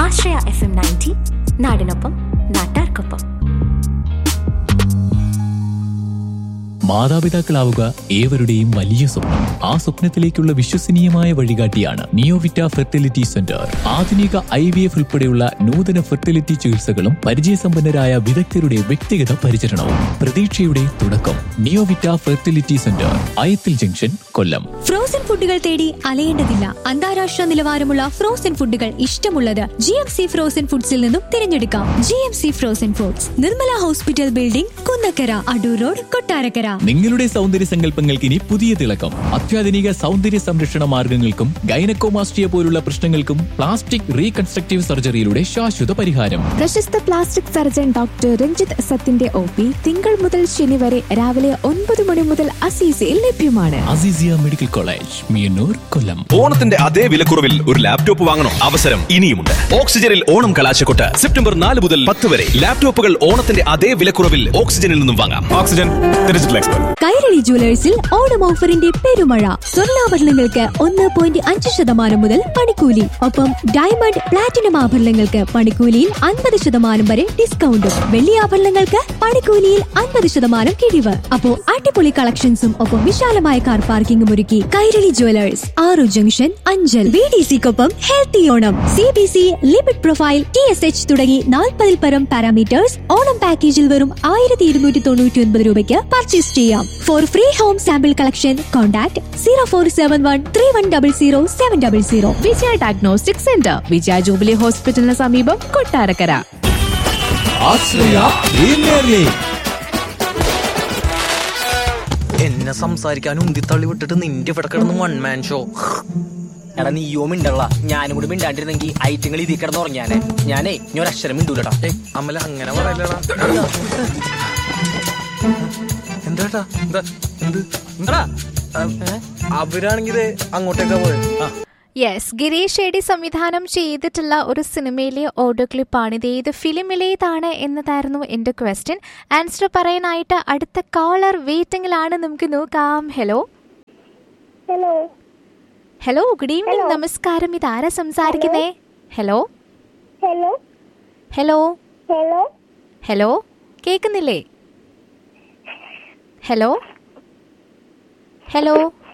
ആശ്രയ F M ninety നാടിനൊപ്പം നാട്ടാർക്കൊപ്പം മാതാപിതാക്കളാവുക ഏവരുടെയും വലിയ സ്വപ്നം ആ സ്വപ്നത്തിലേക്കുള്ള വിശ്വസനീയമായ വഴികാട്ടിയാണ് നിയോവിറ്റ ഫെർട്ടിലിറ്റി സെന്റർ ആധുനിക ഐ വി എഫ് ഉൾപ്പെടെയുള്ള നൂതന ഫെർട്ടിലിറ്റി ചികിത്സകളും പരിചയസമ്പന്നരായ വിദഗ്ധരുടെ വ്യക്തിഗത പരിചരണവും പ്രതീക്ഷയുടെ തുടക്കം Neovita fertility centre Ayathil junction Kollam frozen ഫുഡുകൾ തേടി അലയേണ്ടതില്ല അന്താരാഷ്ട്ര നിലവാരമുള്ള ഫ്രോസൺ ഫുഡുകൾ ഇഷ്ടമുള്ളത് ജി എം സി ഫ്രോസൺ ഫുഡ്സിൽ നിന്നും തിരഞ്ഞെടുക്കാം G M C frozen foods Nirmala hospital building Kunnakkara Adoor road Kottarakkara നിങ്ങളുടെ സൗന്ദര്യ സങ്കല്പങ്ങൾക്ക് ഇനി പുതിയ തിളക്കം അത്യാധുനിക സൗന്ദര്യ സംരക്ഷണ മാർഗങ്ങൾക്കും ഗൈനക്കോമാസ്റ്റിയ പോലുള്ള പ്രശ്നങ്ങൾക്കും പ്ലാസ്റ്റിക് റീകൺസ്ട്രക്റ്റീവ് സർജറിയിലൂടെ ശാശ്വത പരിഹാരം പ്രശസ്ത പ്ലാസ്റ്റിക് സർജൻ ഡോക്ടർ രഞ്ജിത്ത് സത്തിന്റെ ഒ പി തിങ്കൾ മുതൽ ശനി വരെ രാവിലെ ഒൻപത് മണി മുതൽ അസീസയിൽ ലഭ്യമാണ് അസീസിയ മെഡിക്കൽ കോളേജ് മിയന്നൂർ കൊല്ലം ഓണത്തിന്റെ അതേ വിലക്കുറവിൽ ഒരു ലാപ്ടോപ്പ് വാങ്ങണോ അവസരം ഇനിയുമുണ്ട് ഓക്സിജനിൽ ഓണം കലാശക്കൊട്ട് സെപ്റ്റംബർ നാല് മുതൽ പത്ത് വരെ ലാപ്ടോപ്പുകൾ ഓണത്തിന്റെ അതേ വിലക്കുറവിൽ ഓക്സിജനിൽ നിന്നും വാങ്ങാം ഓക്സിജൻ ഡിജിറ്റൽ എക്സ്പെർട്ട് കൈരളി ജുവലേഴ്സിൽ ഓണം ഓഫറിന്റെ പെരുമഴ സ്വർണ്ണാഭരണങ്ങൾക്ക് ഒന്ന് പോയിന്റ് അഞ്ച് ശതമാനം മുതൽ പണിക്കൂലി ഒപ്പം ഡയമണ്ട് പ്ലാറ്റിനം ആഭരണങ്ങൾക്ക് പണിക്കൂലിയിൽ അൻപത് ശതമാനം വരെ ഡിസ്കൗണ്ടും വെള്ളി ആഭരണങ്ങൾക്ക് പണിക്കൂലിയിൽ അൻപത് ശതമാനം കിഴിവ് അപ്പോ അടിപൊളി കളക്ഷൻസും ഒപ്പം വിശാലമായ കാർ പാർക്കിംഗും ഒരുക്കി കൈരളി ജുവലേഴ്സ് ആറു ജംഗ്ഷൻ അഞ്ചൽ ബി ഡി സിക്കൊപ്പം healthy Onam C B C lipid profile T S H തുടങ്ങി നാൽപ്പതിൽ പരം പാരാമീറ്റേഴ്സ് ഓണം പാക്കേജിൽ വെറും ആയിരത്തി ഇരുന്നൂറ്റി തൊണ്ണൂറ്റി ഒൻപത് രൂപയ്ക്ക് പർച്ചേസ് ചെയ്യാം for free home sample collection contact zero four seven one three one double zero seven double zero Vijaya diagnostic centre Vijaya jubilee ഹോസ്പിറ്റലിന് സമീപം കൊട്ടാരക്കര എന്നെ സംസാരിക്കാൻ ഉന്തിത്തള്ളി വിട്ടിട്ട് നിന്റെ ഇവിടെ കിടന്ന് വൺ മാൻ ഷോ എടാ നീയോ മിണ്ടള്ള ഞാനും കൂടി മിണ്ടാണ്ടിരുന്നെങ്കിൽ ഐറ്റങ്ങൾ ഇതിൽ കിടന്ന് ഉറങ്ങിയാനെ ഞാനേ ഇനി ഒരു അക്ഷരം മിണ്ടൂലടാ ഏ അമ്മല അങ്ങനെ പറയലടാ എന്താ എന്താ എന്ത് എന്താ അവരാണെങ്കിൽ അങ്ങോട്ടേക്കാ പോയത് ആ യെസ് ഗിരീഷ് ഷെഡി സംവിധാനം ചെയ്തിട്ടുള്ള ഒരു സിനിമയിലെ ഓഡിയോ ക്ലിപ്പാണ് ഇത് ഏത് ഫിലിമിലേതാണ് എന്നതായിരുന്നു എൻ്റെ ക്വസ്റ്റ്യൻ ആൻസർ പറയാനായിട്ട് അടുത്ത കോളർ വെയിറ്റിംഗിലാണ് നമുക്ക് നോക്കാം hello hello hello good evening നമസ്കാരം ഇത് ആരാ സംസാരിക്കുന്നേ hello hello hello hello hello കേൾക്കുന്നില്ലേ ഹലോ ഹലോ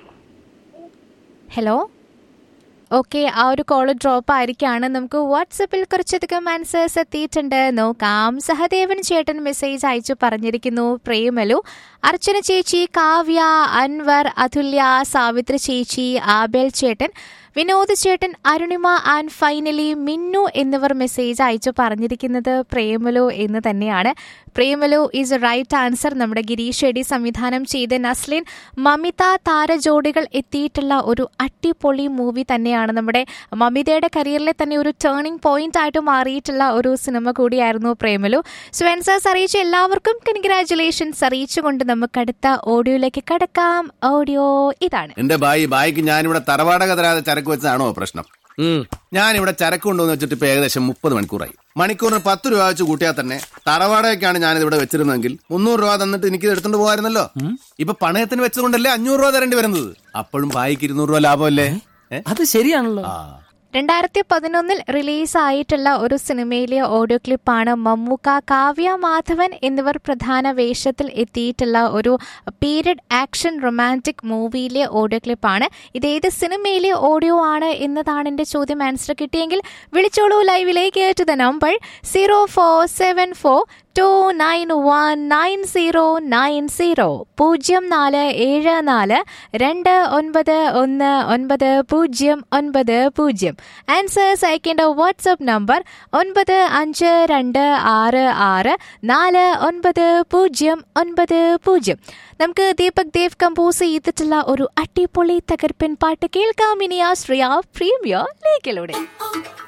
ഹലോ ഓക്കെ ആ ഒരു കോൾ ഡ്രോപ്പ് ആയിരിക്കാണ് നമുക്ക് വാട്സപ്പിൽ കുറച്ചധികം ആൻസേഴ്സ് എത്തിയിട്ടുണ്ട് നോക്കാം സഹദേവൻ ചേട്ടൻ മെസ്സേജ് അയച്ചു പറഞ്ഞിരിക്കുന്നു പ്രേമലു അർച്ചന ചേച്ചി കാവ്യ അൻവർ അതുല്യ സാവിത്രി ചേച്ചി ആബേൽ ചേട്ടൻ വിനോദ് ചേട്ടൻ അരുണിമ ആൻഡ് ഫൈനലി മിന്നു എന്നിവർ മെസ്സേജ് അയച്ചു പറഞ്ഞിരിക്കുന്നത് പ്രേമലു എന്ന് തന്നെയാണ് പ്രേമലു ഈസ് റൈറ്റ് ആൻസർ നമ്മുടെ ഗിരീഷ് ഷെഡി സംവിധാനം ചെയ്ത നസ്ലിൻ മമിത താരജോഡികൾ എത്തിയിട്ടുള്ള ഒരു അടിപൊളി മൂവി തന്നെയാണ് നമ്മുടെ മമിതയുടെ കരിയറിലെ തന്നെ ഒരു ടേണിംഗ് പോയിന്റ് ആയിട്ട് മാറിയിട്ടുള്ള ഒരു സിനിമ കൂടിയായിരുന്നു പ്രേമലു സ്വൻസേഴ്സ് അറിയിച്ച എല്ലാവർക്കും കൺഗ്രാറ്റുലേഷൻസ് അറിയിച്ചുകൊണ്ട് നമുക്ക് അടുത്ത ഓഡിയോയിലേക്ക് കടക്കാം ഓഡിയോ ഇതാണ് എന്റെ ബായി ബായിക്ക് ഞാനിവിടെ തറവാടക തരാതെ ചരക്ക് വെച്ചതാണോ പ്രശ്നം ഞാനിവിടെ ചരക്ക് കൊണ്ടുവന്ന് വെച്ചിട്ട് ഇപ്പൊ ഏകദേശം മുപ്പത് മണിക്കൂറായി മണിക്കൂറിന് പത്ത് രൂപ വെച്ച് കൂട്ടിയാൽ തന്നെ തറവാടകയ്ക്കാണ് ഞാനിത് ഇവിടെ വെച്ചിരുന്നെങ്കിൽ മുന്നൂറ് രൂപ തന്നിട്ട് എനിക്ക് ഇത് എടുത്തോണ്ട് പോകായിരുന്നല്ലോ ഇപ്പൊ പണയത്തിന് വെച്ചതുകൊണ്ടല്ലേ അഞ്ഞൂറ് രൂപ തരേണ്ടി വരുന്നത് അപ്പോഴും ബായിക്ക് ഇരുന്നൂറ് രൂപ ലാഭമല്ലേ ഏ? അത് ശരിയാണല്ലോ ആ രണ്ടായിരത്തി പതിനൊന്നിൽ റിലീസായിട്ടുള്ള ഒരു സിനിമയിലെ ഓഡിയോ ക്ലിപ്പാണ് മമ്മൂക്ക കാവ്യ മാധവൻ എന്നിവർ പ്രധാന വേഷത്തിൽ എത്തിയിട്ടുള്ള ഒരു പീരിയഡ് ആക്ഷൻ റൊമാൻറ്റിക് മൂവിയിലെ ഓഡിയോ ക്ലിപ്പാണ് ഇത് ഏത് സിനിമയിലെ ഓഡിയോ ആണ് എന്നതാണ് എൻ്റെ ചോദ്യം ആൻസർ കിട്ടിയെങ്കിൽ വിളിച്ചോളൂ ലൈവിലേക്ക് to the number zero four seven four two nine one nine zero nine zero പൂജ്യം നാല് ഏഴ് നാല് രണ്ട് ഒൻപത് ഒന്ന് ഒൻപത് പൂജ്യം ഒൻപത് പൂജ്യം ആൻസേഴ്സ് അയക്കേണ്ട വാട്സപ്പ് നമ്പർ ഒൻപത് അഞ്ച് രണ്ട് ആറ് ആറ് നാല് ഒൻപത് പൂജ്യം ഒൻപത് പൂജ്യം നമുക്ക് ദീപക് ദേവ് കമ്പോസ് ചെയ്തിട്ടുള്ള ഒരു അടിപൊളി തകർപ്പൻ പാട്ട് കേൾക്കാം ഇനി ആ ശ്രീയ പ്രീമിയർ ലേക്കിലൂടെ